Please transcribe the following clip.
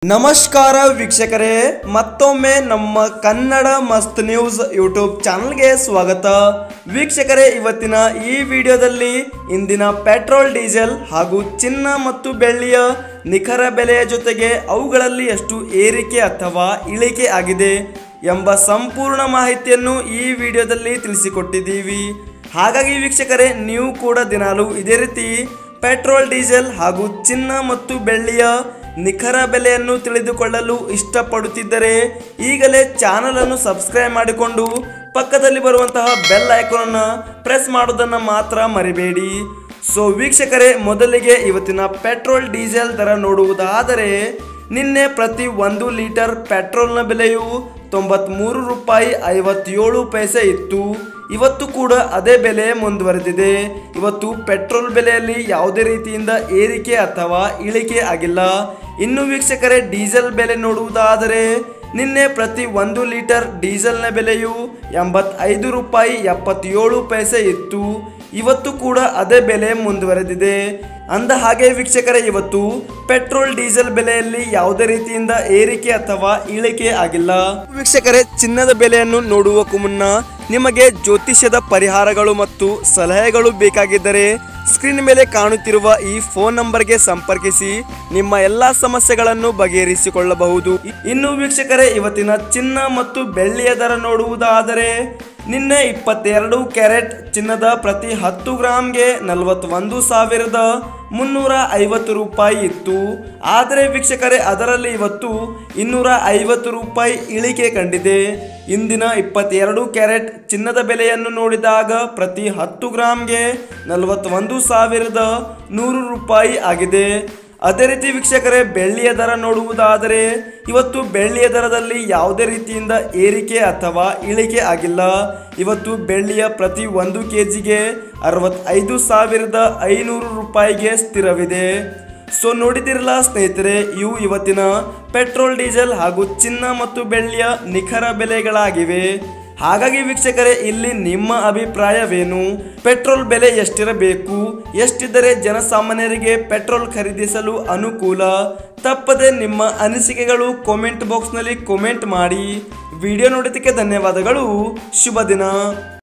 ನಮಸ್ಕಾರ ವೀಕ್ಷಕರೇ ಮತ್ತೊಮ್ಮೆ ನಮ್ಮ ಕನ್ನಡ ಮಸ್ತ್ ನ್ಯೂಸ್ ಯೂಟ್ಯೂಬ್ ಚಾನಲ್ಗೆ ಸ್ವಾಗತ ವೀಕ್ಷಕರೇ ಇವತ್ತಿನ ಈ ವಿಡಿಯೋದಲ್ಲಿ ಇಂದಿನ ಪೆಟ್ರೋಲ್ ಡೀಸೆಲ್ ಹಾಗೂ ಚಿನ್ನ ಮತ್ತು ಬೆಳ್ಳಿಯ ನಿಖರ ಬೆಲೆಯ ಜೊತೆಗೆ ಅವುಗಳಲ್ಲಿ ಎಷ್ಟು ಏರಿಕೆ ಅಥವಾ ಇಳಿಕೆ ಆಗಿದೆ ಎಂಬ ಸಂಪೂರ್ಣ ಮಾಹಿತಿಯನ್ನು ಈ ವಿಡಿಯೋದಲ್ಲಿ ತಿಳಿಸಿಕೊಟ್ಟಿದ್ದೀವಿ ಹಾಗಾಗಿ ವೀಕ್ಷಕರೇ ನೀವು ಕೂಡ ದಿನಾಲು ಇದೇ ರೀತಿ ಪೆಟ್ರೋಲ್ ಡೀಸೆಲ್ ಹಾಗೂ ಚಿನ್ನ ಮತ್ತು ಬೆಳ್ಳಿಯ ನಿಖರ ಬೆಲೆಯನ್ನು ತಿಳಿದುಕೊಳ್ಳಲು ಇಷ್ಟಪಡುತ್ತಿದ್ದರೆ ಈಗಲೇ ಚಾನಲ್ ಅನ್ನು ಸಬ್ಸ್ಕ್ರೈಬ್ ಮಾಡಿಕೊಂಡು ಪಕ್ಕದಲ್ಲಿ ಬರುವಂತಹ ಬೆಲ್ ಐಕಾನನ್ನು ಪ್ರೆಸ್ ಮಾಡೋದನ್ನು ಮಾತ್ರ ಮರಿಬೇಡಿ ಸೊ ವೀಕ್ಷಕರೇ ಮೊದಲಿಗೆ ಇವತ್ತಿನ ಪೆಟ್ರೋಲ್ ಡೀಸೆಲ್ ದರ ನೋಡುವುದಾದರೆ ನಿನ್ನೆ ಪ್ರತಿ ಒಂದು ಲೀಟರ್ ಪೆಟ್ರೋಲ್ನ ಬೆಲೆಯು ತೊಂಬತ್ಮೂರು ರೂಪಾಯಿ ಐವತ್ತೇಳು ಪೈಸೆ ಇತ್ತು ಇವತ್ತು ಕೂಡ ಅದೇ ಬೆಲೆ ಮುಂದುವರೆದಿದೆ ಇವತ್ತು ಪೆಟ್ರೋಲ್ ಬೆಲೆಯಲ್ಲಿ ಯಾವುದೇ ರೀತಿಯಿಂದ ಏರಿಕೆ ಅಥವಾ ಇಳಿಕೆ ಆಗಿಲ್ಲ ಇನ್ನು ವೀಕ್ಷಕರೇ ಡೀಸೆಲ್ ಬೆಲೆ ನೋಡುವುದಾದರೆ ನಿನ್ನೆ ಪ್ರತಿ ಒಂದು ಲೀಟರ್ ಡೀಸೆಲ್ನ ಬೆಲೆಯು ಎಂಬತ್ತೈದು ರೂಪಾಯಿ ಎಪ್ಪತ್ತೇಳು ಪೈಸೆ ಇತ್ತು ಇವತ್ತು ಕೂಡ ಅದೇ ಬೆಲೆ ಮುಂದುವರೆದಿದೆ ಅಂದ ಹಾಗೆ ವೀಕ್ಷಕರೇ ಇವತ್ತು ಪೆಟ್ರೋಲ್ ಡೀಸೆಲ್ ಬೆಲೆಯಲ್ಲಿ ಯಾವುದೇ ರೀತಿಯಿಂದ ಏರಿಕೆ ಅಥವಾ ಇಳಿಕೆ ಆಗಿಲ್ಲ ವೀಕ್ಷಕರೇ ಚಿನ್ನದ ಬೆಲೆಯನ್ನು ನೋಡುವಕ್ಕೂ ಮುನ್ನ ನಿಮಗೆ ಜ್ಯೋತಿಷ್ಯದ ಪರಿಹಾರಗಳು ಮತ್ತು ಸಲಹೆಗಳು ಬೇಕಾಗಿದ್ದರೆ ಸ್ಕ್ರೀನ್ ಮೇಲೆ ಕಾಣುತ್ತಿರುವ ಈ ಫೋನ್ ನಂಬರ್ಗೆ ಸಂಪರ್ಕಿಸಿ ನಿಮ್ಮ ಎಲ್ಲಾ ಸಮಸ್ಯೆಗಳನ್ನು ಬಗೆಹರಿಸಿಕೊಳ್ಳಬಹುದು ಇನ್ನು ವೀಕ್ಷಕರೇ ಇವತ್ತಿನ ಚಿನ್ನ ಮತ್ತು ಬೆಳ್ಳಿಯ ದರ ನೋಡುವುದಾದರೆ ನಿನ್ನೆ ಇಪ್ಪತ್ತೆರಡು ಕ್ಯಾರೆಟ್ ಚಿನ್ನದ ಪ್ರತಿ ಹತ್ತು ಗ್ರಾಮ್ಗೆ ನಲವತ್ತೊಂದು ಸಾವಿರದ ಮುನ್ನೂರ ಐವತ್ತು ರೂಪಾಯಿ ಇತ್ತು ಆದರೆ ವೀಕ್ಷಕರೇ ಅದರಲ್ಲಿ ಇವತ್ತು ಇನ್ನೂರ ಐವತ್ತು ರೂಪಾಯಿ ಇಳಿಕೆ ಕಂಡಿದೆ ಇಂದಿನ ಇಪ್ಪತ್ತೆರಡು ಕ್ಯಾರೆಟ್ ಚಿನ್ನದ ಬೆಲೆಯನ್ನು ನೋಡಿದಾಗ ಪ್ರತಿ ಹತ್ತು ಗ್ರಾಮ್ಗೆ ನಲವತ್ತೊಂದು ಸಾವಿರದ ನೂರು ರೂಪಾಯಿ ಆಗಿದೆ ಅದೇ ರೀತಿ ವೀಕ್ಷಕರೇ ಬೆಳ್ಳಿಯ ದರ ನೋಡುವುದಾದರೆ ಇವತ್ತು ಬೆಳ್ಳಿಯ ದರದಲ್ಲಿ ಯಾವುದೇ ರೀತಿಯಿಂದ ಏರಿಕೆ ಅಥವಾ ಇಳಿಕೆ ಆಗಿಲ್ಲ ಇವತ್ತು ಬೆಳ್ಳಿಯ ಪ್ರತಿ ಒಂದು ಕೆ ಜಿಗೆ ಅರವತ್ತೈದು ಸಾವಿರದ ಐನೂರು ರೂಪಾಯಿಗೆ ಸ್ಥಿರವಿದೆ ಸೊ ನೋಡಿದಿರಲ್ಲ ಸ್ನೇಹಿತರೆ ಇವು ಇವತ್ತಿನ ಪೆಟ್ರೋಲ್ ಡೀಸೆಲ್ ಹಾಗೂ ಚಿನ್ನ ಮತ್ತು ಬೆಳ್ಳಿಯ ನಿಖರ ಬೆಲೆಗಳಾಗಿವೆ ಹಾಗಾಗಿ ವೀಕ್ಷಕರೇ ಇಲ್ಲಿ ನಿಮ್ಮ ಅಭಿಪ್ರಾಯವೇನು ಪೆಟ್ರೋಲ್ ಬೆಲೆ ಎಷ್ಟಿರಬೇಕು ಎಷ್ಟಿದ್ದರೆ ಜನಸಾಮಾನ್ಯರಿಗೆ ಪೆಟ್ರೋಲ್ ಖರೀದಿಸಲು ಅನುಕೂಲ ತಪ್ಪದೆ ನಿಮ್ಮ ಅನಿಸಿಕೆಗಳು ಕಾಮೆಂಟ್ ಬಾಕ್ಸ್ನಲ್ಲಿ ಕಾಮೆಂಟ್ ಮಾಡಿ ವಿಡಿಯೋ ನೋಡಿದ್ದಕ್ಕೆ ಧನ್ಯವಾದಗಳು ಶುಭ ದಿನ